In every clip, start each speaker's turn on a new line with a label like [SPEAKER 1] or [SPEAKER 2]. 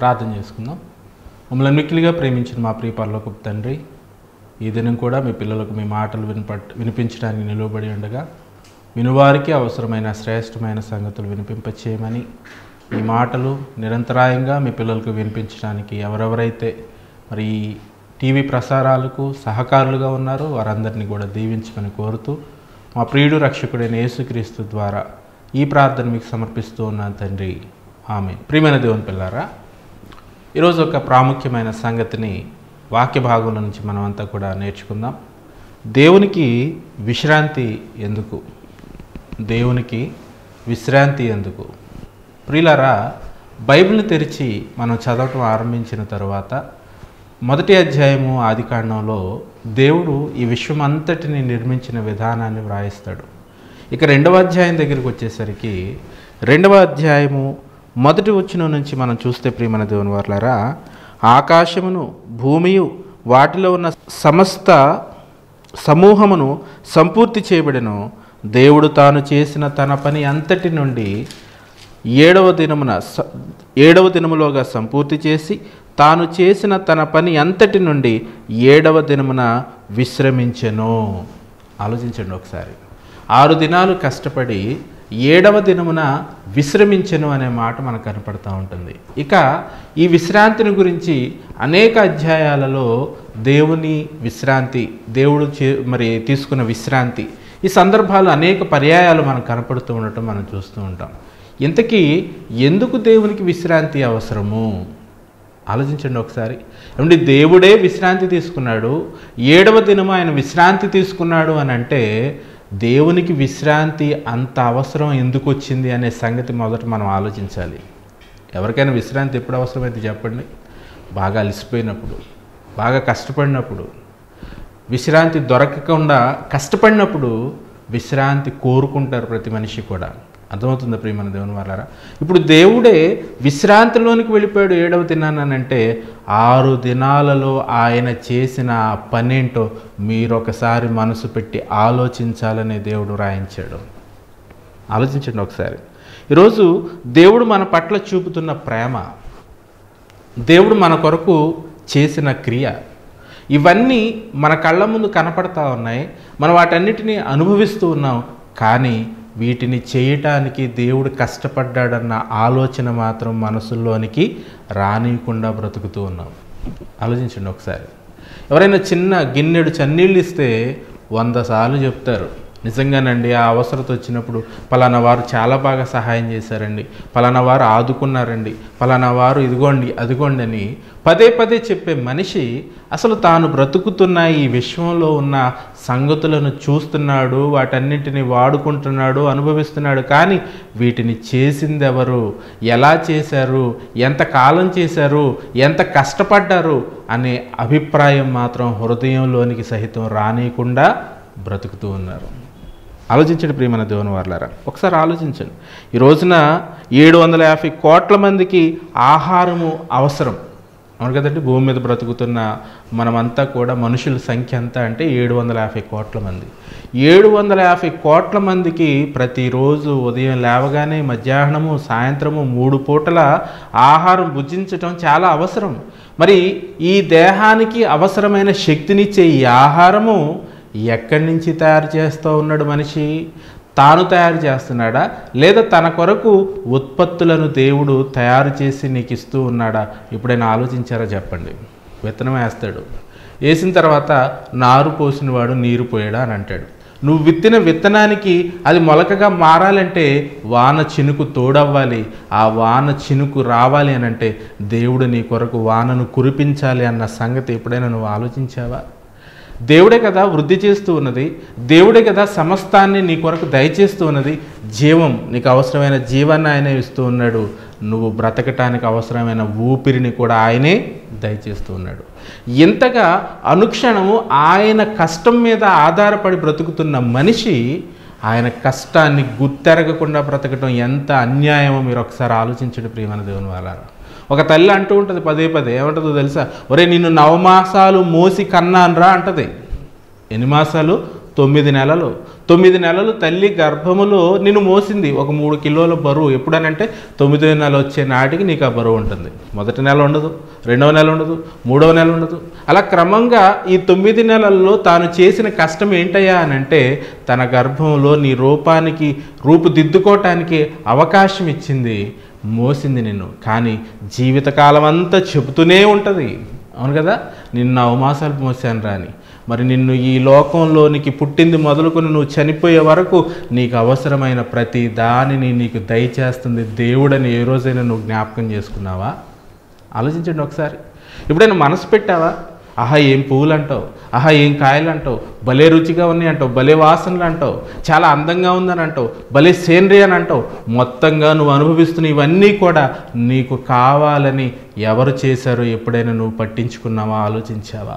[SPEAKER 1] ప్రార్థన చేసుకుందాం మమ్మల్ని మిక్కిలిగా ప్రేమించిన మా ప్రియ పరలోకపు తండ్రి ఈ దినం కూడా మీ పిల్లలకు మీ మాటలు వినపట్ వినిపించడానికి నిలువబడి ఉండగా వినువారికి అవసరమైన శ్రేష్టమైన సంగతులు వినిపింపచేయమని ఈ మాటలు నిరంతరాయంగా మీ పిల్లలకు వినిపించడానికి ఎవరెవరైతే మరి ఈ టీవీ ప్రసారాలకు సహకారులుగా ఉన్నారో వారందరినీ కూడా దీవించమని కోరుతూ మా ప్రియుడు రక్షకుడైన యేసుక్రీస్తు ద్వారా ఈ ప్రార్థన మీకు సమర్పిస్తూ ఉన్నాను తండ్రి ఆమె ప్రియమైన దేవుని పిల్లారా ఈరోజు ఒక ప్రాముఖ్యమైన సంగతిని వాక్య భాగంలో నుంచి మనం అంతా కూడా నేర్చుకుందాం దేవునికి విశ్రాంతి ఎందుకు దేవునికి విశ్రాంతి ఎందుకు ప్రియులారా బైబిల్ని తెరిచి మనం చదవటం ఆరంభించిన తర్వాత మొదటి అధ్యాయము ఆదికాండంలో దేవుడు ఈ విశ్వం అంతటిని నిర్మించిన విధానాన్ని వ్రాయిస్తాడు ఇక రెండవ అధ్యాయం దగ్గరికి వచ్చేసరికి రెండవ అధ్యాయము మొదటి వచ్చిన నుంచి మనం చూస్తే ప్రియమన దేవుని వర్లారా ఆకాశమును భూమియు వాటిలో ఉన్న సమస్త సమూహమును సంపూర్తి చేయబడెను దేవుడు తాను చేసిన తన పని అంతటి నుండి ఏడవ దినమున స- ఏడవ దినములోగా సంపూర్తి చేసి తాను చేసిన తన పని అంతటి నుండి ఏడవ దినమున విశ్రమించెను ఆలోచించండి ఒకసారి ఆరు దినాలు కష్టపడి ఏడవ దినమున విశ్రమించెను అనే మాట మనకు కనపడతా ఉంటుంది ఇక ఈ విశ్రాంతిని గురించి అనేక అధ్యాయాలలో దేవుని విశ్రాంతి దేవుడు చే మరి తీసుకున్న విశ్రాంతి ఈ సందర్భాలు అనేక పర్యాయాలు మనకు కనపడుతూ ఉండటం మనం చూస్తూ ఉంటాం ఇంతకీ ఎందుకు దేవునికి విశ్రాంతి అవసరము ఆలోచించండి ఒకసారి ఏమంటే దేవుడే విశ్రాంతి తీసుకున్నాడు ఏడవ దినం ఆయన విశ్రాంతి తీసుకున్నాడు అని అంటే దేవునికి విశ్రాంతి అంత అవసరం ఎందుకు వచ్చింది అనే సంగతి మొదట మనం ఆలోచించాలి ఎవరికైనా విశ్రాంతి ఎప్పుడు అవసరమైతే చెప్పండి బాగా అలసిపోయినప్పుడు బాగా కష్టపడినప్పుడు విశ్రాంతి దొరకకుండా కష్టపడినప్పుడు విశ్రాంతి కోరుకుంటారు ప్రతి మనిషి కూడా అర్థమవుతుందా ప్రియమైన దేవుని వాళ్ళారా ఇప్పుడు దేవుడే విశ్రాంతిలోనికి వెళ్ళిపోయాడు ఏడవ దినానంటే ఆరు దినాలలో ఆయన చేసిన ఆ పనేంటో మీరు ఒకసారి మనసు పెట్టి ఆలోచించాలని దేవుడు రాయించాడు ఆలోచించండి ఒకసారి ఈరోజు దేవుడు మన పట్ల చూపుతున్న ప్రేమ దేవుడు మన కొరకు చేసిన క్రియ ఇవన్నీ మన కళ్ళ ముందు కనపడతా ఉన్నాయి మనం వాటన్నిటిని అనుభవిస్తూ ఉన్నాం కానీ వీటిని చేయటానికి దేవుడు కష్టపడ్డాడన్న ఆలోచన మాత్రం మనసుల్లోనికి రానియకుండా బ్రతుకుతూ ఉన్నాం ఆలోచించండి ఒకసారి ఎవరైనా చిన్న గిన్నెడు చన్నీళ్ళు ఇస్తే వంద సార్లు చెప్తారు నిజంగానండి ఆ అవసరత వచ్చినప్పుడు పలానా వారు చాలా బాగా సహాయం చేశారండి పలానా వారు ఆదుకున్నారండి పలానా వారు ఇదిగోండి అదిగోండి అని పదే పదే చెప్పే మనిషి అసలు తాను బ్రతుకుతున్న ఈ విశ్వంలో ఉన్న సంగతులను చూస్తున్నాడు వాటన్నింటిని వాడుకుంటున్నాడు అనుభవిస్తున్నాడు కానీ వీటిని చేసింది ఎవరు ఎలా చేశారు ఎంత కాలం చేశారు ఎంత కష్టపడ్డారు అనే అభిప్రాయం మాత్రం హృదయంలోనికి సహితం రానియకుండా బ్రతుకుతూ ఉన్నారు ఆలోచించండి ప్రియమైన దేవుని వాళ్ళారా ఒకసారి ఆలోచించండి ఈ రోజున ఏడు వందల యాభై కోట్ల మందికి ఆహారము అవసరం అవును కదండి భూమి మీద బ్రతుకుతున్న మనమంతా కూడా మనుషుల సంఖ్య ఎంత అంటే ఏడు వందల యాభై కోట్ల మంది ఏడు వందల యాభై కోట్ల మందికి ప్రతిరోజు ఉదయం లేవగానే మధ్యాహ్నము సాయంత్రము మూడు పూటల ఆహారం భుజించటం చాలా అవసరం మరి ఈ దేహానికి అవసరమైన శక్తినిచ్చే ఈ ఆహారము ఎక్కడి నుంచి తయారు చేస్తూ ఉన్నాడు మనిషి తాను తయారు చేస్తున్నాడా లేదా తన కొరకు ఉత్పత్తులను దేవుడు తయారు చేసి నీకు ఇస్తూ ఉన్నాడా ఎప్పుడైనా ఆలోచించారా చెప్పండి విత్తనం వేస్తాడు వేసిన తర్వాత నారు పోసినవాడు నీరు పోయాడా అని అంటాడు నువ్వు విత్తిన విత్తనానికి అది మొలకగా మారాలంటే వాన చినుకు తోడవ్వాలి ఆ వాన చినుకు రావాలి అని అంటే దేవుడు నీ కొరకు వానను కురిపించాలి అన్న సంగతి ఎప్పుడైనా నువ్వు ఆలోచించావా దేవుడే కదా వృద్ధి చేస్తూ ఉన్నది దేవుడే కదా సమస్తాన్ని నీ కొరకు దయచేస్తూ ఉన్నది జీవం నీకు అవసరమైన జీవాన్ని ఆయనే ఇస్తూ ఉన్నాడు నువ్వు బ్రతకటానికి అవసరమైన ఊపిరిని కూడా ఆయనే దయచేస్తూ ఉన్నాడు ఇంతగా అనుక్షణము ఆయన కష్టం మీద ఆధారపడి బ్రతుకుతున్న మనిషి ఆయన కష్టాన్ని గుర్తెరగకుండా బ్రతకటం ఎంత అన్యాయమో మీరు ఒకసారి ఆలోచించండి ప్రియమైన దేవుని వాళ్ళారా ఒక తల్లి అంటూ ఉంటుంది పదే పదే ఏమంటుందో తెలుసా ఒరే నిన్ను నవమాసాలు మోసి కన్నాన్రా అంటది ఎన్ని మాసాలు తొమ్మిది నెలలు తొమ్మిది నెలలు తల్లి గర్భములో నిన్ను మోసింది ఒక మూడు కిలోల బరువు ఎప్పుడనంటే తొమ్మిదో నెల వచ్చే నాటికి నీకు ఆ బరువు ఉంటుంది మొదటి నెల ఉండదు రెండవ నెల ఉండదు మూడవ నెల ఉండదు అలా క్రమంగా ఈ తొమ్మిది నెలల్లో తాను చేసిన కష్టం ఏంటయ్యా అని అంటే తన గర్భంలో నీ రూపానికి రూపుదిద్దుకోవటానికి అవకాశం ఇచ్చింది మోసింది నిన్ను కానీ జీవితకాలం అంతా చెబుతూనే ఉంటుంది అవును కదా నిన్ను అవమాసాలు మోసాను రాని మరి నిన్ను ఈ లోకంలోనికి పుట్టింది మొదలుకొని నువ్వు చనిపోయే వరకు నీకు అవసరమైన ప్రతి దానిని నీకు దయచేస్తుంది దేవుడని ఏ రోజైనా నువ్వు జ్ఞాపకం చేసుకున్నావా ఆలోచించండి ఒకసారి ఎప్పుడైనా మనసు పెట్టావా ఆహా ఏం పువ్వులు అంటావు ఆహా ఏం కాయలు అంటావు భలే రుచిగా ఉన్నాయి అంటావు భలే వాసనలు అంటావు చాలా అందంగా ఉందని అంటావు భలే సేంద్రియ అని అంటావు మొత్తంగా నువ్వు అనుభవిస్తున్న ఇవన్నీ కూడా నీకు కావాలని ఎవరు చేశారో ఎప్పుడైనా నువ్వు పట్టించుకున్నావా ఆలోచించావా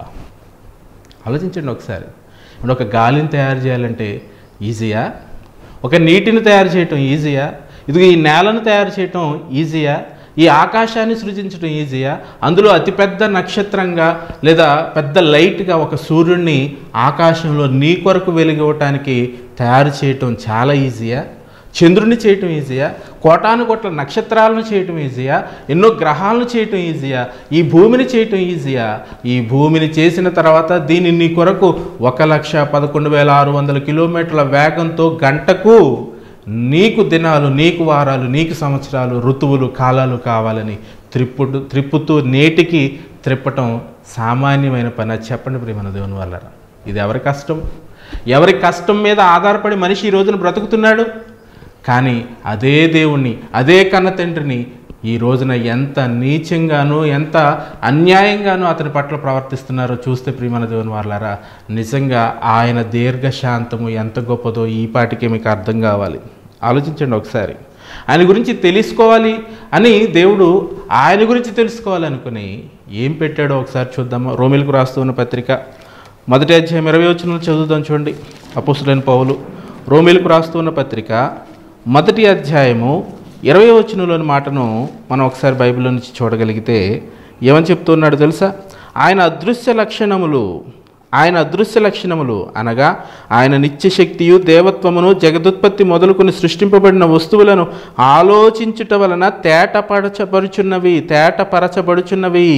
[SPEAKER 1] ఆలోచించండి ఒకసారి ఇప్పుడు ఒక గాలిని తయారు చేయాలంటే ఈజీయా ఒక నీటిని తయారు చేయటం ఈజీయా ఇది ఈ నేలను తయారు చేయటం ఈజీయా ఈ ఆకాశాన్ని సృజించడం ఈజీయా అందులో అతిపెద్ద నక్షత్రంగా లేదా పెద్ద లైట్గా ఒక సూర్యుడిని ఆకాశంలో నీ కొరకు వెలిగివ్వటానికి తయారు చేయటం చాలా ఈజీయా చంద్రుని చేయటం ఈజీయా కోటాను కోట్ల నక్షత్రాలను చేయటం ఈజీయా ఎన్నో గ్రహాలను చేయటం ఈజీయా ఈ భూమిని చేయటం ఈజీయా ఈ భూమిని చేసిన తర్వాత దీని నీ కొరకు ఒక లక్ష పదకొండు వేల ఆరు వందల కిలోమీటర్ల వేగంతో గంటకు నీకు దినాలు నీకు వారాలు నీకు సంవత్సరాలు ఋతువులు కాలాలు కావాలని త్రిప్పుడు త్రిప్పుతూ నేటికి త్రిప్పటం సామాన్యమైన పని అది చెప్పండి ప్రియమైన దేవుని వల్లరా ఇది ఎవరి కష్టం ఎవరి కష్టం మీద ఆధారపడి మనిషి ఈ రోజున బ్రతుకుతున్నాడు కానీ అదే దేవుణ్ణి అదే కన్న తండ్రిని ఈ రోజున ఎంత నీచంగానూ ఎంత అన్యాయంగానూ అతని పట్ల ప్రవర్తిస్తున్నారో చూస్తే ప్రియమైన దేవుని వాళ్ళారా నిజంగా ఆయన దీర్ఘశాంతము ఎంత గొప్పదో ఈ పాటికే మీకు అర్థం కావాలి ఆలోచించండి ఒకసారి ఆయన గురించి తెలుసుకోవాలి అని దేవుడు ఆయన గురించి తెలుసుకోవాలనుకుని ఏం పెట్టాడో ఒకసారి చూద్దాము రోమిలకు రాస్తూ ఉన్న పత్రిక మొదటి అధ్యాయం ఇరవై వచ్చిన చదువుదాం చూడండి అపుసులైన పౌలు రోమిలకు రాస్తూ ఉన్న పత్రిక మొదటి అధ్యాయము ఇరవై వచనంలోని మాటను మనం ఒకసారి బైబిల్లో నుంచి చూడగలిగితే ఏమని చెప్తున్నాడు తెలుసా ఆయన అదృశ్య లక్షణములు ఆయన అదృశ్య లక్షణములు అనగా ఆయన నిత్యశక్తియు దేవత్వమును జగదుత్పత్తి మొదలుకొని సృష్టింపబడిన వస్తువులను ఆలోచించుట వలన తేటపరచబడుచున్నవి తేటపరచబడుచున్నవి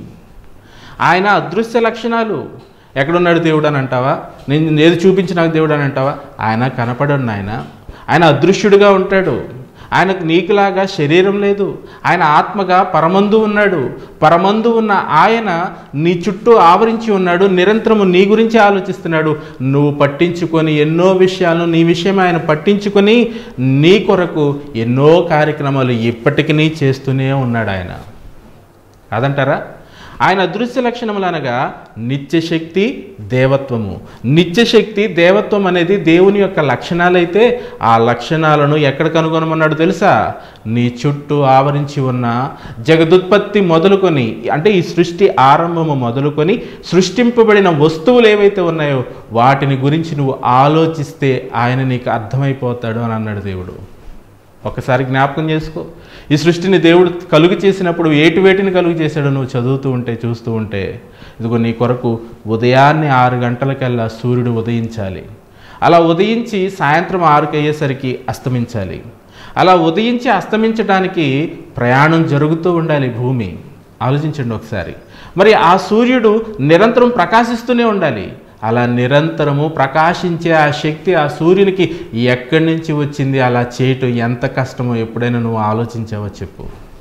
[SPEAKER 1] ఆయన అదృశ్య లక్షణాలు ఎక్కడున్నాడు దేవుడు అని అంటావా నేను ఏది చూపించి నాకు దేవుడు అని అంటావా ఆయన కనపడడు ఆయన ఆయన అదృశ్యుడిగా ఉంటాడు ఆయనకు నీకులాగా శరీరం లేదు ఆయన ఆత్మగా పరమందు ఉన్నాడు పరమందు ఉన్న ఆయన నీ చుట్టూ ఆవరించి ఉన్నాడు నిరంతరము నీ గురించి ఆలోచిస్తున్నాడు నువ్వు పట్టించుకొని ఎన్నో విషయాలను నీ విషయం ఆయన పట్టించుకొని నీ కొరకు ఎన్నో కార్యక్రమాలు ఇప్పటికీ చేస్తూనే ఉన్నాడు ఆయన కాదంటారా ఆయన అదృశ్య లక్షణములు అనగా నిత్యశక్తి దేవత్వము నిత్యశక్తి దేవత్వం అనేది దేవుని యొక్క లక్షణాలైతే ఆ లక్షణాలను ఎక్కడ కనుగొనమన్నాడు తెలుసా నీ చుట్టూ ఆవరించి ఉన్న జగదుత్పత్తి మొదలుకొని అంటే ఈ సృష్టి ఆరంభము మొదలుకొని సృష్టింపబడిన వస్తువులు ఏవైతే ఉన్నాయో వాటిని గురించి నువ్వు ఆలోచిస్తే ఆయన నీకు అర్థమైపోతాడు అని అన్నాడు దేవుడు ఒకసారి జ్ఞాపకం చేసుకో ఈ సృష్టిని దేవుడు కలుగు చేసినప్పుడు ఏటి వేటిని కలుగు చేశాడో నువ్వు చదువుతూ ఉంటే చూస్తూ ఉంటే ఇదిగో నీ కొరకు ఉదయాన్నే ఆరు గంటలకల్లా సూర్యుడు ఉదయించాలి అలా ఉదయించి సాయంత్రం ఆరుకి అయ్యేసరికి అస్తమించాలి అలా ఉదయించి అస్తమించడానికి ప్రయాణం జరుగుతూ ఉండాలి భూమి ఆలోచించండి ఒకసారి మరి ఆ సూర్యుడు నిరంతరం ప్రకాశిస్తూనే ఉండాలి అలా నిరంతరము ప్రకాశించే ఆ శక్తి ఆ సూర్యునికి ఎక్కడి నుంచి వచ్చింది అలా చేయటం ఎంత కష్టమో ఎప్పుడైనా నువ్వు ఆలోచించావో చెప్పు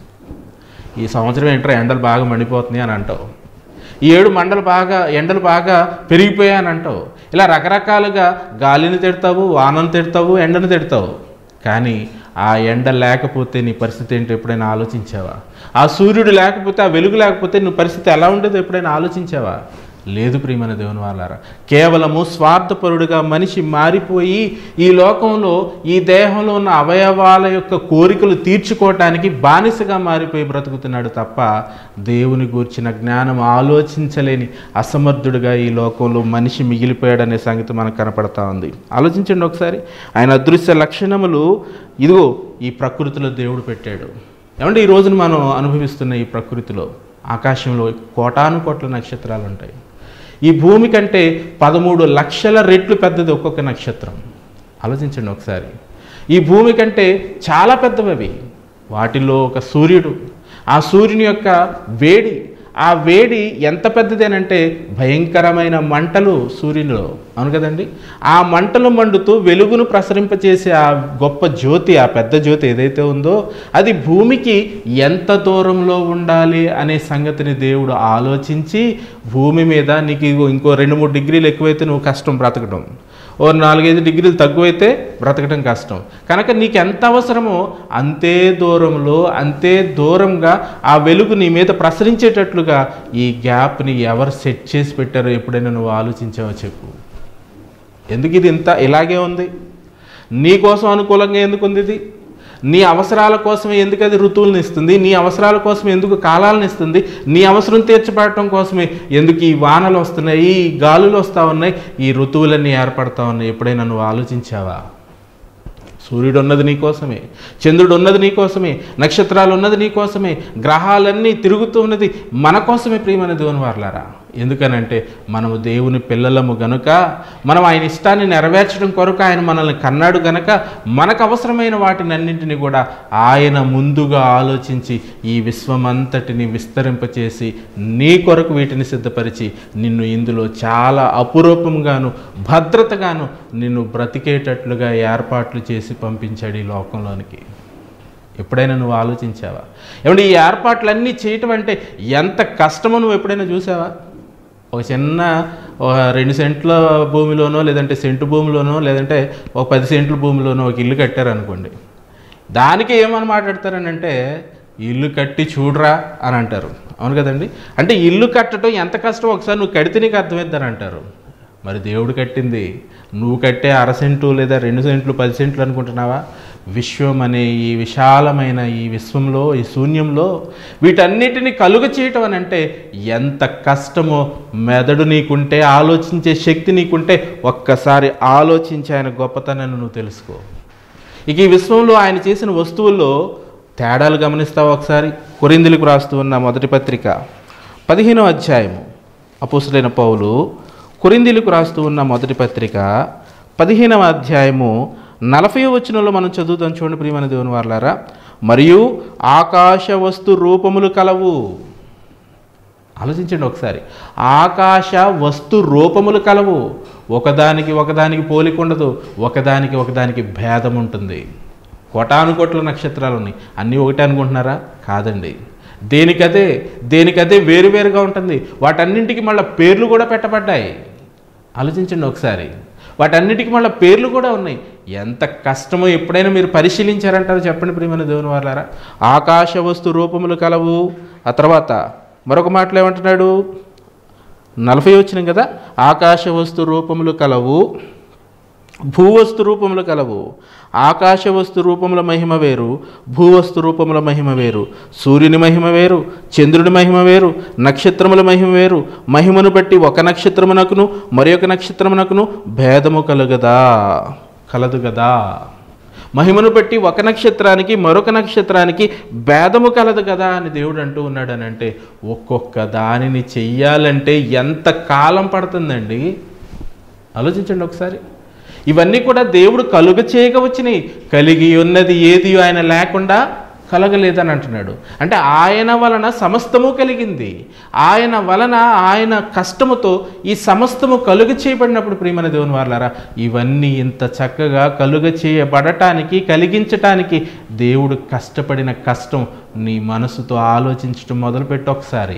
[SPEAKER 1] ఈ సంవత్సరం ఏంటో ఎండలు బాగా మండిపోతున్నాయి అని అంటావు ఈ ఏడు మండలు బాగా ఎండలు బాగా పెరిగిపోయాయని అంటావు ఇలా రకరకాలుగా గాలిని తిడతావు వానను తిడతావు ఎండను తిడతావు కానీ ఆ ఎండ లేకపోతే నీ పరిస్థితి ఏంటో ఎప్పుడైనా ఆలోచించావా ఆ సూర్యుడు లేకపోతే ఆ వెలుగు లేకపోతే నీ పరిస్థితి ఎలా ఉండేదో ఎప్పుడైనా ఆలోచించావా లేదు ప్రియమైన దేవుని వాళ్ళారా కేవలము స్వార్థపరుడుగా మనిషి మారిపోయి ఈ లోకంలో ఈ దేహంలో ఉన్న అవయవాల యొక్క కోరికలు తీర్చుకోవటానికి బానిసగా మారిపోయి బ్రతుకుతున్నాడు తప్ప దేవుని గూర్చిన జ్ఞానం ఆలోచించలేని అసమర్థుడిగా ఈ లోకంలో మనిషి మిగిలిపోయాడనే సంగతి మనకు కనపడతా ఉంది ఆలోచించండి ఒకసారి ఆయన అదృశ్య లక్షణములు ఇదిగో ఈ ప్రకృతిలో దేవుడు పెట్టాడు ఏమంటే ఈ రోజున మనం అనుభవిస్తున్న ఈ ప్రకృతిలో ఆకాశంలో కోటాను కోట్ల నక్షత్రాలు ఉంటాయి ఈ భూమి కంటే పదమూడు లక్షల రెట్లు పెద్దది ఒక్కొక్క నక్షత్రం ఆలోచించండి ఒకసారి ఈ భూమి కంటే చాలా పెద్దవి అవి వాటిలో ఒక సూర్యుడు ఆ సూర్యుని యొక్క వేడి ఆ వేడి ఎంత పెద్దదేనంటే భయంకరమైన మంటలు సూర్యునిలో అవును కదండి ఆ మంటలు మండుతూ వెలుగును ప్రసరింపచేసే ఆ గొప్ప జ్యోతి ఆ పెద్ద జ్యోతి ఏదైతే ఉందో అది భూమికి ఎంత దూరంలో ఉండాలి అనే సంగతిని దేవుడు ఆలోచించి భూమి మీద నీకు ఇగో ఇంకో రెండు మూడు డిగ్రీలు ఎక్కువైతే నువ్వు కష్టం బ్రతకడం ఓ నాలుగైదు డిగ్రీలు తక్కువైతే బ్రతకడం కష్టం కనుక నీకు ఎంత అవసరమో అంతే దూరంలో అంతే దూరంగా ఆ వెలుగు నీ మీద ప్రసరించేటట్లుగా ఈ గ్యాప్ని ఎవరు సెట్ చేసి పెట్టారో ఎప్పుడైనా నువ్వు ఆలోచించావో చెప్పు ఎందుకు ఇది ఇంత ఇలాగే ఉంది నీ కోసం అనుకూలంగా ఎందుకు ఉంది ఇది నీ అవసరాల కోసం ఎందుకు అది ఋతువులను ఇస్తుంది నీ అవసరాల కోసం ఎందుకు కాలాలను ఇస్తుంది నీ అవసరం తీర్చబడటం కోసమే ఎందుకు ఈ వానలు వస్తున్నాయి ఈ గాలులు వస్తూ ఉన్నాయి ఈ ఋతువులన్నీ ఏర్పడతా ఉన్నాయి ఎప్పుడైనా నువ్వు ఆలోచించావా సూర్యుడు ఉన్నది నీకోసమే చంద్రుడు ఉన్నది నీకోసమే నక్షత్రాలు ఉన్నది నీకోసమే గ్రహాలన్నీ తిరుగుతూ ఉన్నది మన కోసమే ప్రియమైన దేవుని వారలారా ఎందుకనంటే మనము దేవుని పిల్లలము గనుక మనం ఆయన ఇష్టాన్ని నెరవేర్చడం కొరకు ఆయన మనల్ని కన్నాడు గనక మనకు అవసరమైన వాటినన్నింటినీ కూడా ఆయన ముందుగా ఆలోచించి ఈ విశ్వమంతటిని విస్తరింపచేసి నీ కొరకు వీటిని సిద్ధపరిచి నిన్ను ఇందులో చాలా అపురూపంగాను భద్రతగాను నిన్ను బ్రతికేటట్లుగా ఏర్పాట్లు చేసి పంపించాడు ఈ లోకంలోనికి ఎప్పుడైనా నువ్వు ఆలోచించావా ఏమంటే ఈ ఏర్పాట్లన్నీ చేయటం అంటే ఎంత కష్టమో నువ్వు ఎప్పుడైనా చూసావా ఒక చిన్న ఒక రెండు సెంట్ల భూమిలోనో లేదంటే సెంటు భూమిలోనో లేదంటే ఒక పది సెంట్ల భూమిలోనో ఒక ఇల్లు కట్టారనుకోండి దానికి ఏమని మాట్లాడతారని అంటే ఇల్లు కట్టి చూడరా అని అంటారు అవును కదండి అంటే ఇల్లు కట్టడం ఎంత కష్టం ఒకసారి నువ్వు కడితే నీకు అర్థమవుతారు అంటారు మరి దేవుడు కట్టింది నువ్వు కట్టే అర సెంటు లేదా రెండు సెంట్లు పది సెంట్లు అనుకుంటున్నావా విశ్వం అనే ఈ విశాలమైన ఈ విశ్వంలో ఈ శూన్యంలో వీటన్నిటిని కలుగ చేయటం అని అంటే ఎంత కష్టమో మెదడు నీకుంటే ఆలోచించే శక్తి నీకుంటే ఒక్కసారి ఆలోచించి ఆయన గొప్పతనాన్ని నువ్వు తెలుసుకో ఇక ఈ విశ్వంలో ఆయన చేసిన వస్తువుల్లో తేడాలు గమనిస్తావు ఒకసారి కొరిందులకు రాస్తూ ఉన్న మొదటి పత్రిక పదిహేనో అధ్యాయము అపోసులైన పౌలు కొరిందీలకు రాస్తూ ఉన్న మొదటి పత్రిక పదిహేనవ అధ్యాయము నలభై వచనంలో మనం చదువుతాం చూడండి ప్రియమైన దేవుని వారలారా మరియు ఆకాశ వస్తు రూపములు కలవు ఆలోచించండి ఒకసారి ఆకాశ వస్తు రూపములు కలవు ఒకదానికి ఒకదానికి పోలిక ఉండదు ఒకదానికి ఒకదానికి భేదం ఉంటుంది కోటాను కోట్ల నక్షత్రాలు ఉన్నాయి అన్నీ ఒకటే అనుకుంటున్నారా కాదండి దేనికదే దేనికదే వేరువేరుగా ఉంటుంది వాటన్నింటికి మళ్ళీ పేర్లు కూడా పెట్టబడ్డాయి ఆలోచించండి ఒకసారి వాటన్నిటికీ మళ్ళీ పేర్లు కూడా ఉన్నాయి ఎంత కష్టమో ఎప్పుడైనా మీరు పరిశీలించారంటారు చెప్పండి ప్రియమైన దేవుని వారారా ఆకాశ వస్తు రూపములు కలవు ఆ తర్వాత మరొక మాటలు ఏమంటున్నాడు నలభై వచ్చినాం కదా ఆకాశ వస్తు రూపములు కలవు భూవస్తు రూపములు కలవు ఆకాశ వస్తు రూపముల మహిమ వేరు భూవస్తు రూపముల మహిమ వేరు సూర్యుని మహిమ వేరు చంద్రుని మహిమ వేరు నక్షత్రముల మహిమ వేరు మహిమను బట్టి ఒక నక్షత్రమునకును మరి ఒక నక్షత్రమునకును భేదము కలుగదా కలదు కదా మహిమను బట్టి ఒక నక్షత్రానికి మరొక నక్షత్రానికి భేదము కలదు కదా అని దేవుడు అంటూ ఉన్నాడు అని అంటే ఒక్కొక్క దానిని చెయ్యాలంటే ఎంత కాలం పడుతుందండి ఆలోచించండి ఒకసారి ఇవన్నీ కూడా దేవుడు కలుగ చేయక వచ్చినాయి కలిగి ఉన్నది ఏది ఆయన లేకుండా కలగలేదని అంటున్నాడు అంటే ఆయన వలన సమస్తము కలిగింది ఆయన వలన ఆయన కష్టముతో ఈ సమస్తము కలుగ చేయబడినప్పుడు ప్రియమైన దేవుని వాళ్ళారా ఇవన్నీ ఇంత చక్కగా కలుగ చేయబడటానికి కలిగించటానికి దేవుడు కష్టపడిన కష్టం నీ మనసుతో ఆలోచించడం మొదలుపెట్టి ఒకసారి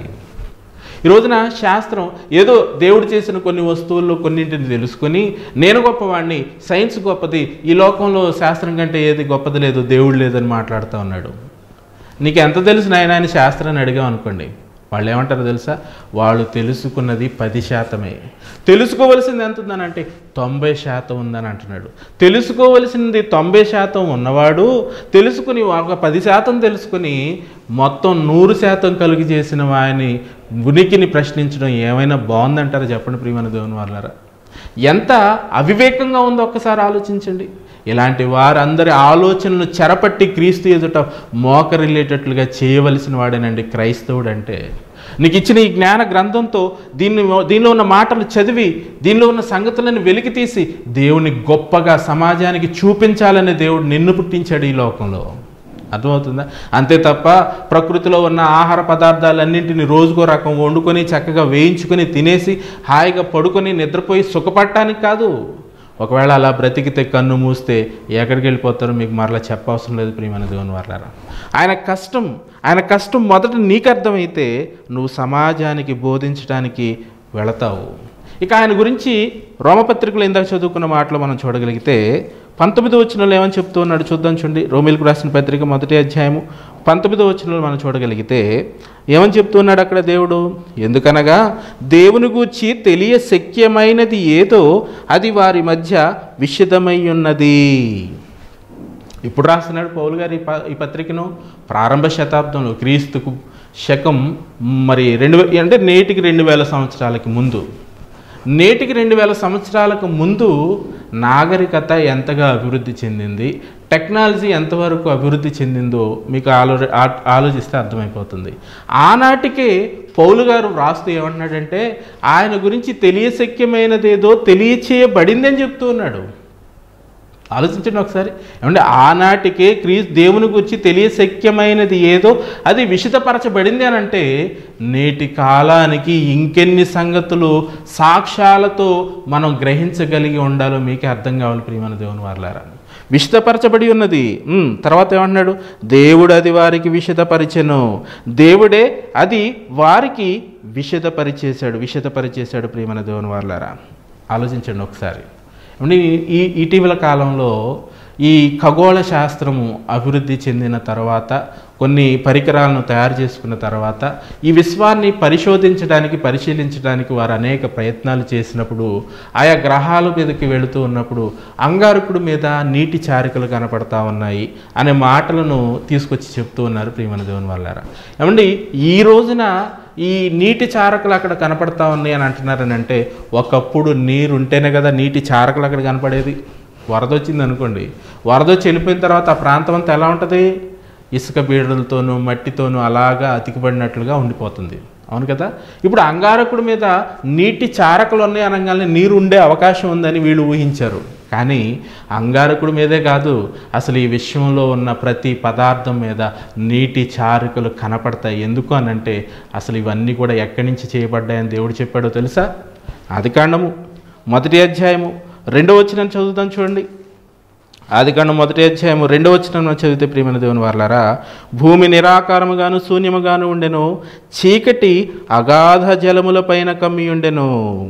[SPEAKER 1] ఈ రోజున శాస్త్రం ఏదో దేవుడు చేసిన కొన్ని వస్తువుల్లో కొన్నింటిని తెలుసుకొని నేను గొప్పవాడిని సైన్స్ గొప్పది ఈ లోకంలో శాస్త్రం కంటే ఏది గొప్పది లేదు దేవుడు లేదని మాట్లాడుతూ ఉన్నాడు నీకు ఎంత తెలుసు నాయన అని శాస్త్రాన్ని అడిగాం అనుకోండి వాళ్ళు ఏమంటారు తెలుసా వాళ్ళు తెలుసుకున్నది పది శాతమే తెలుసుకోవలసింది ఎంత ఉందని అంటే తొంభై శాతం ఉందని అంటున్నాడు తెలుసుకోవలసింది తొంభై శాతం ఉన్నవాడు తెలుసుకుని ఒక పది శాతం తెలుసుకుని మొత్తం నూరు శాతం కలుగు చేసిన వాని ఉనికిని ప్రశ్నించడం ఏమైనా బాగుందంటారా చెప్పండి ప్రియమైన దేవుని వాళ్ళారా ఎంత అవివేకంగా ఉందో ఒక్కసారి ఆలోచించండి ఇలాంటి వారందరి ఆలోచనలు చెరపట్టి క్రీస్తు ఎదుట మోకరిల్లేటట్లుగా చేయవలసిన వాడేనండి క్రైస్తవుడు అంటే నీకు ఇచ్చిన ఈ జ్ఞాన గ్రంథంతో దీన్ని దీనిలో ఉన్న మాటలు చదివి దీనిలో ఉన్న సంగతులను వెలికి తీసి దేవుని గొప్పగా సమాజానికి చూపించాలని దేవుడు నిన్ను పుట్టించాడు ఈ లోకంలో అర్థమవుతుందా అంతే తప్ప ప్రకృతిలో ఉన్న ఆహార పదార్థాలన్నింటినీ రోజుకో రకం వండుకొని చక్కగా వేయించుకొని తినేసి హాయిగా పడుకొని నిద్రపోయి సుఖపడటానికి కాదు ఒకవేళ అలా బ్రతికితే కన్ను మూస్తే ఎక్కడికి వెళ్ళిపోతారో మీకు మరలా చెప్పవసరం లేదు ప్రియమైన దేవుని వాళ్ళారా ఆయన కష్టం ఆయన కష్టం మొదట నీకు అర్థమైతే నువ్వు సమాజానికి బోధించడానికి వెళతావు ఇక ఆయన గురించి రోమపత్రికలు ఇందాక చదువుకున్న మాటలు మనం చూడగలిగితే పంతొమ్మిదో వచనంలో ఏమని చెప్తూ ఉన్నాడు చూద్దాం చూడండి రోమిల్కు రాసిన పత్రిక మొదటి అధ్యాయము పంతొమ్మిదో వచనంలో మనం చూడగలిగితే ఏమని చెప్తూ ఉన్నాడు అక్కడ దేవుడు ఎందుకనగా దేవుని గూర్చి తెలియ శక్యమైనది ఏదో అది వారి మధ్య విషితమై ఉన్నది ఇప్పుడు రాస్తున్నాడు పౌలు గారు ఈ ప ఈ పత్రికను ప్రారంభ శతాబ్దంలో క్రీస్తుకు శకం మరి రెండు వే- అంటే నేటికి రెండు వేల సంవత్సరాలకి ముందు నేటికి రెండు వేల సంవత్సరాలకు ముందు నాగరికత ఎంతగా అభివృద్ధి చెందింది టెక్నాలజీ ఎంతవరకు అభివృద్ధి చెందిందో మీకు ఆలో ఆ- ఆలోచిస్తే అర్థమైపోతుంది ఆనాటికే పౌలు గారు రాస్తూ ఏమన్నాడంటే ఆయన గురించి తెలియశక్యమైనదేదో తెలియచేయబడింది అని చెప్తూ ఉన్నాడు ఆలోచించండి ఒకసారి ఏమంటే ఆనాటికే క్రీస్తు దేవుని గురించి తెలియశక్యమైనది ఏదో అది విషితపరచబడింది అని అంటే నేటి కాలానికి ఇంకెన్ని సంగతులు సాక్ష్యాలతో మనం గ్రహించగలిగి ఉండాలో మీకే అర్థం కావాలి ప్రియమైన దేవుని వారులారా విషితపరచబడి ఉన్నది ఉమ్, తర్వాత ఏమన్నాడు దేవుడు అది వారికి విషితపరిచెను దేవుడే అది వారికి విషితపరిచేశాడు విషితపరిచేశాడు ప్రియమైన దేవుని వారులారా ఆలోచించండి ఒకసారి ఏమండి ఈ ఇటీవల కాలంలో ఈ ఖగోళ శాస్త్రము అభివృద్ధి చెందిన తర్వాత కొన్ని పరికరాలను తయారు చేసుకున్న తర్వాత ఈ విశ్వాన్ని పరిశోధించడానికి పరిశీలించడానికి వారు అనేక ప్రయత్నాలు చేసినప్పుడు ఆయా గ్రహాల మీదకి వెళుతూ ఉన్నప్పుడు అంగారకుడు మీద నీటి చారికలు కనపడతా ఉన్నాయి అనే మాటలను తీసుకొచ్చి చెప్తూ ఉన్నారు ప్రియమణ దేవుని వాళ్ళారా ఏమండి ఈ రోజున ఈ నీటి చారకులు అక్కడ కనపడతా ఉన్నాయి అని అంటున్నారని అంటే ఒకప్పుడు నీరు ఉంటేనే కదా నీటి చారకులు అక్కడ కనపడేది వరద వచ్చింది అనుకోండి వరద వచ్చి వెళ్ళిపోయిన తర్వాత ఆ ప్రాంతం అంతా ఎలా ఉంటుంది ఇసుక బీడలతోనూ మట్టితోనూ అలాగా అతికిపడినట్లుగా ఉండిపోతుంది అవును కదా ఇప్పుడు అంగారకుడి మీద నీటి చారకులు ఉన్నాయి అనగానే నీరు ఉండే అవకాశం ఉందని వీళ్ళు ఊహించారు కానీ అంగారకుడి మీదే కాదు అసలు ఈ విశ్వంలో ఉన్న ప్రతి పదార్థం మీద నీటి చారికలు కనపడతాయి ఎందుకు అనంటే అసలు ఇవన్నీ కూడా ఎక్కడి నుంచి చేయబడ్డాయని దేవుడు చెప్పాడో తెలుసా ఆది కాండము మొదటి అధ్యాయము రెండో వచ్చిన చదువుతాం చూడండి ఆది కాండం మొదటి అధ్యాయము రెండో వచ్చిన చదివితే ప్రియమైన దేవుని వారలారా భూమి నిరాకారముగాను శూన్యముగాను ఉండెను చీకటి అగాధ జలముల పైన కమ్మి ఉండెను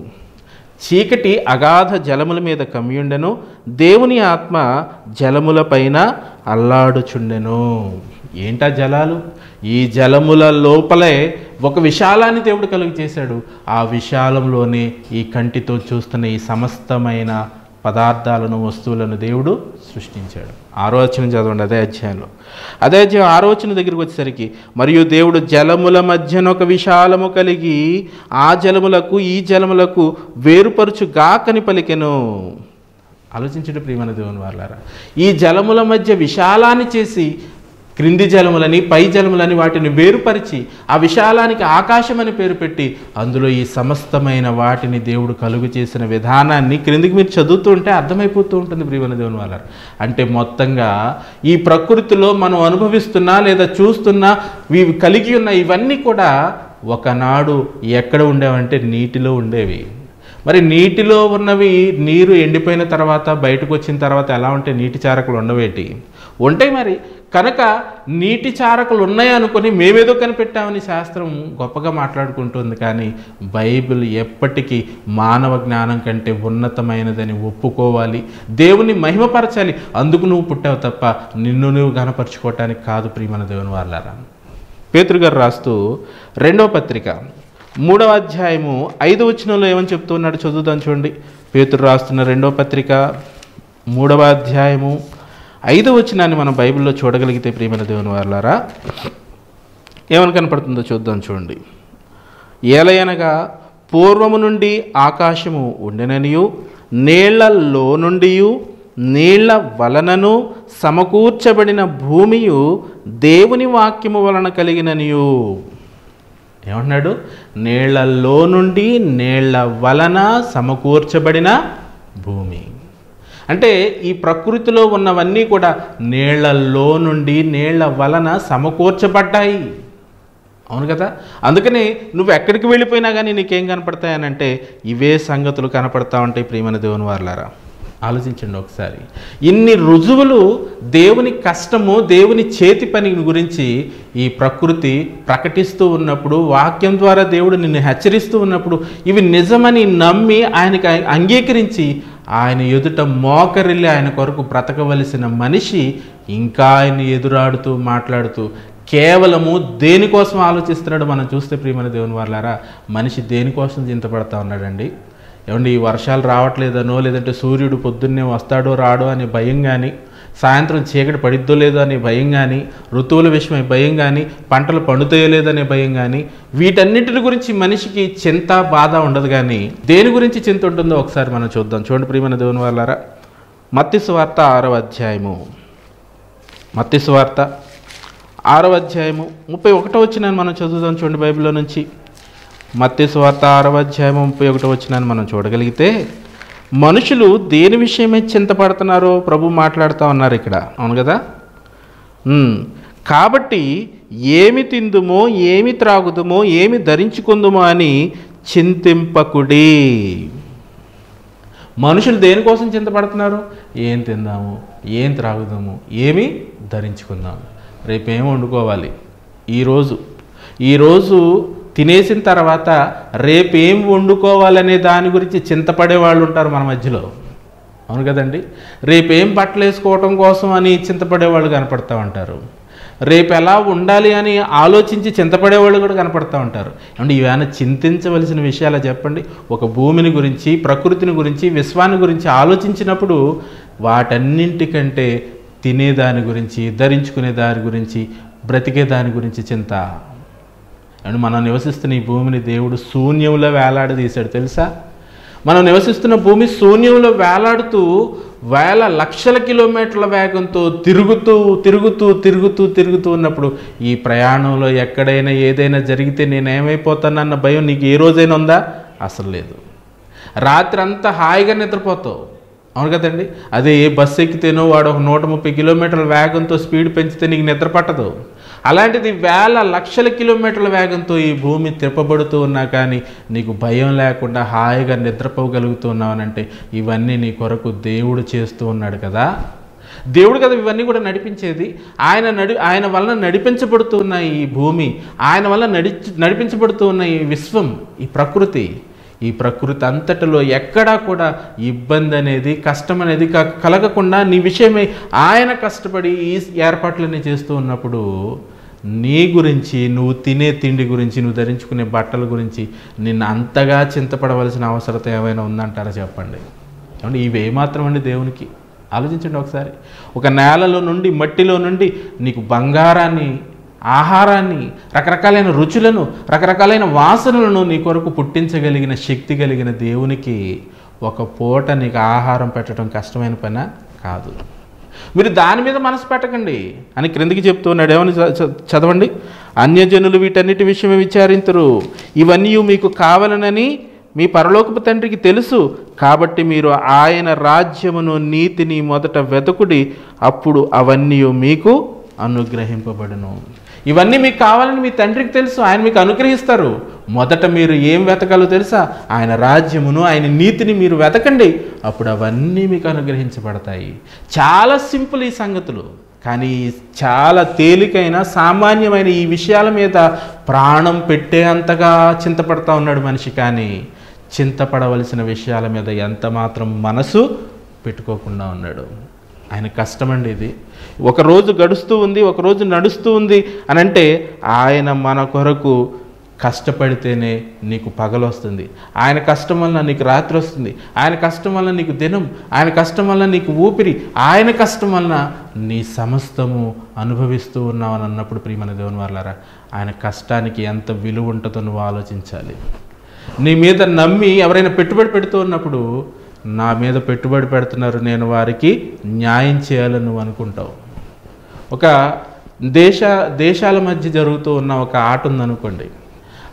[SPEAKER 1] చీకటి అగాధ జలముల మీద కమ్మియుండెను దేవుని ఆత్మ జలముల పైన అల్లాడుచుండెను ఏంటా జలాలు ఈ జలముల లోపలే ఒక విశాలాన్ని దేవుడు కలుగు చేశాడు ఆ విశాలంలోనే ఈ కంటితో చూస్తున్న ఈ సమస్తమైన పదార్థాలను వస్తువులను దేవుడు సృష్టించాడు ఆరో వచనం చదవండి అదే అధ్యాయంలో అదే అధ్యాయం ఆరో వచనం దగ్గరికి వచ్చేసరికి మరియు దేవుడు జలముల మధ్యన ఒక విశాలము కలిగి ఆ జలములకు ఈ జలములకు వేరుపరుచు గాకని పలికెను ఆలోచించండి ప్రియమైన దేవుని వారులారా ఈ జలముల మధ్య విశాలాన్ని చేసి క్రింది జలములని పై జలములని వాటిని వేరుపరిచి ఆ విశాలానికి ఆకాశం అని పేరు పెట్టి అందులో ఈ సమస్తమైన వాటిని దేవుడు కలుగు చేసిన విధానాన్ని క్రిందికి మీరు చదువుతూ ఉంటే అర్థమైపోతూ ఉంటుంది ప్రియమైన దేవుని వాళ్ళ అంటే మొత్తంగా ఈ ప్రకృతిలో మనం అనుభవిస్తున్నా లేదా చూస్తున్నా ఇవి కలిగి ఉన్న ఇవన్నీ కూడా ఒకనాడు ఎక్కడ ఉండేవంటే నీటిలో ఉండేవి మరి నీటిలో ఉన్నవి నీరు ఎండిపోయిన తర్వాత బయటకు వచ్చిన తర్వాత ఎలా ఉంటే నీటి చారకులు ఉండవేటి ఉంటాయి మరి కనుక నీటి చారకులు ఉన్నాయి అనుకొని మేమేదో కనిపెట్టామని శాస్త్రం గొప్పగా మాట్లాడుకుంటుంది కానీ బైబిల్ ఎప్పటికీ మానవ జ్ఞానం కంటే ఉన్నతమైనదని ఒప్పుకోవాలి దేవుని మహిమపరచాలి అందుకు నువ్వు పుట్టావు తప్ప నిన్ను నువ్వు గనపరుచుకోవటానికి కాదు ప్రియమైన దేవుని వాళ్ళారా పేతురు గారు రాస్తూ రెండవ పత్రిక మూడవ అధ్యాయము ఐదు వచనంలో ఏమని చెప్తున్నాడు చదువుదాం చూడండి పేతురు రాస్తున్న రెండవ పత్రిక మూడవ అధ్యాయము ఐదవ వచనాన్ని మనం బైబిల్లో చూడగలిగితే ప్రియమైన దేవుని వారులారా ఏమని కనపడుతుందో చూద్దాం చూడండి ఏలయనగా పూర్వము నుండి ఆకాశము ఉండెననియు నీళ్లలో నుండి నీళ్ల వలనను సమకూర్చబడిన భూమియు దేవుని వాక్యము వలన కలిగిననియు ఏమంటున్నాడు నీళ్లలో నుండి నీళ్ల వలన సమకూర్చబడిన భూమి అంటే ఈ ప్రకృతిలో ఉన్నవన్నీ కూడా నీళ్లలో నుండి నీళ్ల వలన సమకూర్చబడ్డాయి అవును కదా అందుకని నువ్వు ఎక్కడికి వెళ్ళిపోయినా కానీ నీకేం కనపడతాయనంటే ఇవే సంగతులు కనపడతా ఉంటాయి ప్రియమైన దేవుని వారులారా ఆలోచించండి ఒకసారి ఇన్ని రుజువులు దేవుని కష్టము దేవుని చేతి పని గురించి ఈ ప్రకృతి ప్రకటిస్తూ ఉన్నప్పుడు వాక్యం ద్వారా దేవుడు నిన్ను హెచ్చరిస్తూ ఉన్నప్పుడు ఇవి నిజమని నమ్మి ఆయనకి అంగీకరించి ఆయన ఎదుట మోకరిల్లి ఆయన కొరకు బ్రతకవలసిన మనిషి ఇంకా ఆయన ఎదురాడుతూ మాట్లాడుతూ కేవలము దేనికోసం ఆలోచిస్తున్నాడు మనం చూస్తే ప్రియమైన దేవుని వాళ్ళారా మనిషి దేనికోసం చింతపడతా ఉన్నాడండి ఏమండి ఈ వర్షాలు రావట్లేదనో లేదంటే సూర్యుడు పొద్దున్నే వస్తాడో రాడో అనే భయం కానీ సాయంత్రం చీకటి పడిద్దో లేదో అనే భయం కానీ ఋతువుల విషయమై భయం కానీ పంటలు పండుతాయో లేదనే భయం కానీ వీటన్నిటి గురించి మనిషికి చింత బాధ ఉండదు కానీ దేని గురించి చింత ఉంటుందో ఒకసారి మనం చూద్దాం చూడండి ప్రియమైన దేవుని వాళ్ళారా మత్తి సువార్త ఆరవ అధ్యాయము మత్తి సువార్త ఆరవ అధ్యాయము ముప్పై ఒకటో వచ్చిన మనం చదువుదాం చూడండి బైబిల్లో నుంచి మత్తి సువార్త ఆరవ అధ్యాయము ముప్పై ఒకటో వచ్చిన మనం చూడగలిగితే మనుషులు దేని విషయమై చింతపడుతున్నారో ప్రభు మాట్లాడుతూ ఉన్నారు ఇక్కడ అవును కదా ఉమ్, కాబట్టి ఏమి తిందుమో ఏమి త్రాగుదుమో ఏమి ధరించుకుందుమో అని చింతింపకుడి మనుషులు దేనికోసం చింతపడుతున్నారు ఏం తిందాము ఏం త్రాగుదాము ఏమి ధరించుకుందాము రేపేం వండుకోవాలి ఈరోజు ఈరోజు తినేసిన తర్వాత రేపేం వండుకోవాలనే దాని గురించి చింతపడే వాళ్ళు ఉంటారు మన మధ్యలో అవును కదండి రేపేం బట్టలు వేసుకోవటం కోసం అని చింతపడే వాళ్ళు కనపడతా ఉంటారు రేపు ఎలా ఉండాలి అని ఆలోచించి చింతపడే వాళ్ళు కూడా కనపడతా ఉంటారు అంటే ఇవేమైనా చింతించవలసిన విషయాలు చెప్పండి ఒక భూమిని గురించి ప్రకృతిని గురించి విశ్వాన్ని గురించి ఆలోచించినప్పుడు వాటన్నింటికంటే తినేదాని గురించి ధరించుకునే దాని గురించి బ్రతికే దాని గురించి చింత అండ్ మనం నివసిస్తున్న ఈ భూమిని దేవుడు శూన్యంలో వేలాడదీశాడు తెలుసా మనం నివసిస్తున్న భూమి శూన్యంలో వేలాడుతూ వేల లక్షల కిలోమీటర్ల వేగంతో తిరుగుతూ తిరుగుతూ తిరుగుతూ తిరుగుతూ ఉన్నప్పుడు ఈ ప్రయాణంలో ఎక్కడైనా ఏదైనా జరిగితే నేనేమైపోతానన్న భయం నీకు ఏ రోజైనా ఉందా అసలు లేదు రాత్రి అంతా హాయిగా నిద్రపోతావు అవును కదండి అదే ఏ బస్సు ఎక్కితేనో వాడు ఒక నూట ముప్పై కిలోమీటర్ల వేగంతో స్పీడ్ పెంచితే నీకు నిద్ర పట్టదు అలాంటిది వేల లక్షల కిలోమీటర్ల వేగంతో ఈ భూమి తిప్పబడుతూ ఉన్నా కానీ నీకు భయం లేకుండా హాయిగా నిద్రపోగలుగుతూ ఉన్నావనంటే ఇవన్నీ నీ కొరకు దేవుడు చేస్తూ ఉన్నాడు కదా దేవుడు కదా ఇవన్నీ కూడా నడిపించేది ఆయన నడి ఆయన వలన నడిపించబడుతూ ఉన్న ఈ భూమి ఆయన వల్ల నడి నడిపించబడుతూ ఉన్న ఈ విశ్వం ఈ ప్రకృతి ఈ ప్రకృతి అంతటిలో ఎక్కడా కూడా ఇబ్బంది అనేది కష్టం అనేది క- కలగకుండా నీ విషయమై ఆయన కష్టపడి ఈ ఏర్పాట్లన్నీ చేస్తూ ఉన్నప్పుడు నీ గురించి నువ్వు తినే తిండి గురించి నువ్వు ధరించుకునే బట్టల గురించి నిన్ను అంతగా చింతపడవలసిన అవసరత ఏమైనా ఉందంటారా చెప్పండి ఏమంటే ఇవి ఏమాత్రం అండి దేవునికి ఆలోచించండి ఒకసారి ఒక నేలలో నుండి మట్టిలో నుండి నీకు బంగారాన్ని ఆహారాన్ని రకరకాలైన రుచులను రకరకాలైన వాసనలను నీ కొరకు పుట్టించగలిగిన శక్తి కలిగిన దేవునికి ఒక పూట నీకు ఆహారం పెట్టడం కష్టమైన పని కాదు మీరు దాని మీద మనసు పెట్టకండి అని క్రిందికి చెప్తూ ఉన్నాడు ఏమని చ- చ- చదవండి అన్యజనులు వీటన్నిటి విషయమే విచారించరు ఇవన్నీ మీకు కావాలనని మీ పరలోకపు తండ్రికి తెలుసు కాబట్టి మీరు ఆయన రాజ్యమును నీతిని మొదట వెతకుడి అప్పుడు అవన్నీ మీకు అనుగ్రహింపబడును ఇవన్నీ మీకు కావాలని మీ తండ్రికి తెలుసు ఆయన మీకు అనుగ్రహిస్తారు మొదట మీరు ఏం వెతకాలో తెలుసా ఆయన రాజ్యమును ఆయన నీతిని మీరు వెతకండి అప్పుడు అవన్నీ మీకు అనుగ్రహించబడతాయి చాలా సింపుల్ ఈ సంగతులు కానీ చాలా తేలికైన సామాన్యమైన ఈ విషయాల మీద ప్రాణం పెట్టే అంతగా చింతపడతా ఉన్నాడు మనిషి కానీ చింతపడవలసిన విషయాల మీద ఎంత మాత్రం మనసు పెట్టుకోకుండా ఉన్నాడు ఆయన కష్టమండి ఇది ఒక రోజు గడుస్తూ ఉంది ఒక రోజు నడుస్తూ ఉంది అని అంటే ఆయన మన కొరకు కష్టపడితేనే నీకు పగలొస్తుంది ఆయన కష్టం వలన నీకు రాత్రి వస్తుంది ఆయన కష్టం వలన నీకు దినం ఆయన కష్టం వలన నీకు ఊపిరి ఆయన కష్టం వలన నీ సమస్తము అనుభవిస్తూ ఉన్నావు అని అన్నప్పుడు ప్రియమైన దేవుని వాళ్ళారా ఆయన కష్టానికి ఎంత విలువ ఉంటుందో నువ్వు ఆలోచించాలి నీ మీద నమ్మి ఎవరైనా పెట్టుబడి పెడుతూ ఉన్నప్పుడు నా మీద పెట్టుబడి పెడుతున్నారు నేను వారికి న్యాయం చేయాలని నువ్వు అనుకుంటావు ఒక దేశ దేశాల మధ్య జరుగుతూ ఉన్న ఒక ఆట ఉందనుకోండి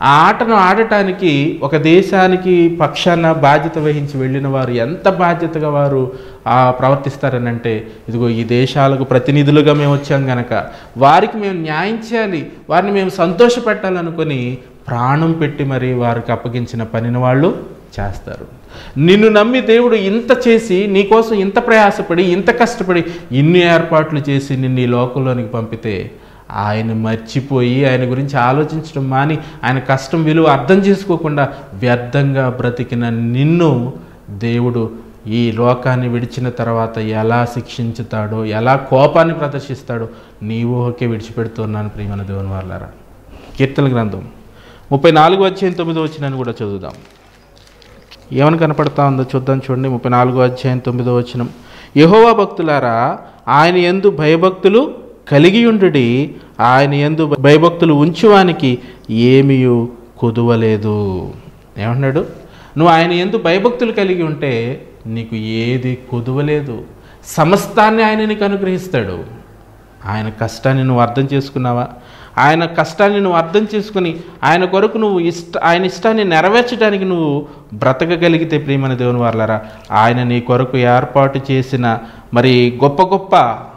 [SPEAKER 1] ఆ ఆటను ఆడటానికి ఒక దేశానికి పక్షాన బాధ్యత వహించి వెళ్ళిన వారు ఎంత బాధ్యతగా వారు ఆ, ప్రవర్తిస్తారనంటే ఇదిగో ఈ దేశాలకు ప్రతినిధులుగా మేము వచ్చాం గనక వారికి మేము న్యాయం చేయాలి వారిని మేము సంతోషపెట్టాలనుకొని ప్రాణం పెట్టి మరి వారికి అప్పగించిన పనిని వాళ్ళు చేస్తారు నిన్ను నమ్మి దేవుడు ఇంత చేసి నీకోసం ఇంత ప్రయాసపడి ఇంత కష్టపడి ఇన్ని ఏర్పాట్లు చేసి నిన్ను ఈ లోకంలోనికి పంపితే ఆయన మర్చిపోయి ఆయన గురించి ఆలోచించడం మాని ఆయన కష్టం విలువ అర్థం చేసుకోకుండా వ్యర్థంగా బ్రతికిన నిన్ను దేవుడు ఈ లోకాన్ని విడిచిన తర్వాత ఎలా శిక్షించుతాడో ఎలా కోపాన్ని ప్రదర్శిస్తాడో నీ ఊహకే విడిచిపెడుతున్నాను ప్రియమైన దేవుని వాళ్ళారా కీర్తన గ్రంథం ముప్పై నాలుగు అధ్యాయం తొమ్మిదో వచ్చినని కూడా చదువుదాం ఏమని కనపడతా ఉందో చూద్దాం చూడండి ముప్పై నాలుగో అధ్యాయం తొమ్మిదో వచనం యహోవా భక్తులారా ఆయన ఎందు భయభక్తులు కలిగి ఉండుడి ఆయన ఎందు భయభక్తులు ఉంచువానికి ఏమీయు కుదువలేదు ఏమన్నాడు నువ్వు ఆయన ఎందు భయభక్తులు కలిగి ఉంటే నీకు ఏది కుదువలేదు సమస్తాన్ని ఆయన నీకు అనుగ్రహిస్తాడు ఆయన కష్టాన్ని నువ్వు అర్థం చేసుకున్నావా ఆయన కష్టాన్ని నువ్వు అర్థం చేసుకుని ఆయన కొరకు నువ్వు ఇష్ట ఆయన ఇష్టాన్ని నెరవేర్చడానికి నువ్వు బ్రతకగలిగితే ప్రియమైన దేవుని వాళ్ళరా ఆయన నీ కొరకు ఏర్పాటు చేసిన మరి గొప్ప గొప్ప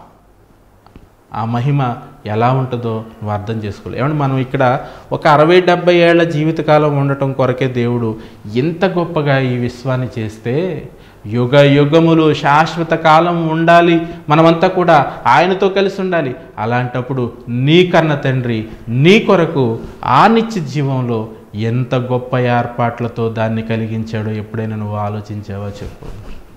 [SPEAKER 1] ఆ మహిమ ఎలా ఉంటుందో నువ్వు అర్థం చేసుకోలేవు ఏమంటే మనం ఇక్కడ ఒక అరవై డెబ్బై ఏళ్ల జీవితకాలం ఉండటం కొరకే దేవుడు ఇంత గొప్పగా ఈ విశ్వాన్ని చేస్తే యుగ యుగములు శాశ్వత కాలం ఉండాలి మనమంతా కూడా ఆయనతో కలిసి ఉండాలి అలాంటప్పుడు నీ కన్న తండ్రి నీ కొరకు ఆ నిత్య జీవంలో ఎంత గొప్ప ఏర్పాట్లతో దాన్ని కలిగించాడో ఎప్పుడైనా నువ్వు ఆలోచించావో చెప్పు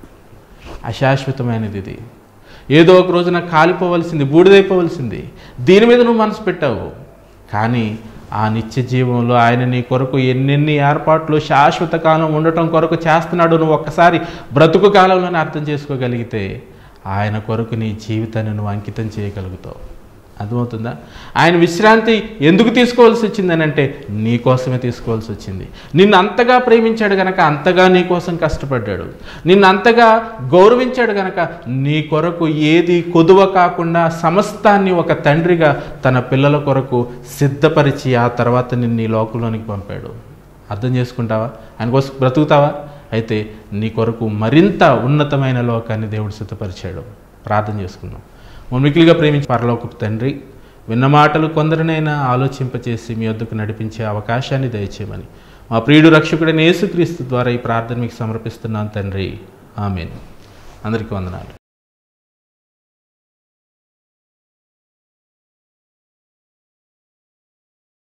[SPEAKER 1] అశాశ్వతమైనది ఇది ఏదో ఒక రోజున కాలిపోవలసింది బూడిదైపోవలసింది దీని మీద నువ్వు మనసు పెట్టావు కానీ ఆ నిత్య జీవంలో ఆయన నీ కొరకు ఎన్నెన్ని ఏర్పాట్లు శాశ్వత కాలం ఉండటం కొరకు చేస్తున్నాడు నువ్వు ఒక్కసారి బ్రతుకు కాలంలోనే అర్థం చేసుకోగలిగితే ఆయన కొరకు నీ జీవితాన్ని నువ్వు అంకితం చేయగలుగుతావు అర్థమవుతుందా ఆయన విశ్రాంతి ఎందుకు తీసుకోవాల్సి వచ్చిందని అంటే నీ కోసమే తీసుకోవాల్సి వచ్చింది నిన్ను అంతగా ప్రేమించాడు గనక అంతగా నీ కోసం కష్టపడ్డాడు నిన్ను అంతగా గౌరవించాడు గనక నీ కొరకు ఏది కొదువ కాకుండా సమస్తాన్ని ఒక తండ్రిగా తన పిల్లల కొరకు సిద్ధపరిచి ఆ తర్వాత నిన్ను ఈ లోకంలోనికి పంపాడు అర్థం చేసుకుంటావా ఆయన కోసం బ్రతుకుతావా అయితే నీ కొరకు మరింత ఉన్నతమైన లోకాన్ని దేవుడు సిద్ధపరిచాడు ప్రార్థన చేసుకుందాం మిక్కిలిగా ప్రేమించి పరలోకపు తండ్రి విన్న మాటలు కొందరినైనా ఆలోచింపచేసి మీ వద్దకు నడిపించే అవకాశాన్ని దయచేయమని మా ప్రియుడు రక్షకుడైన యేసుక్రీస్తు ద్వారా ఈ ప్రార్థన మీకు సమర్పిస్తున్నాను తండ్రి ఆమెన్ అందరికీ వందనాలు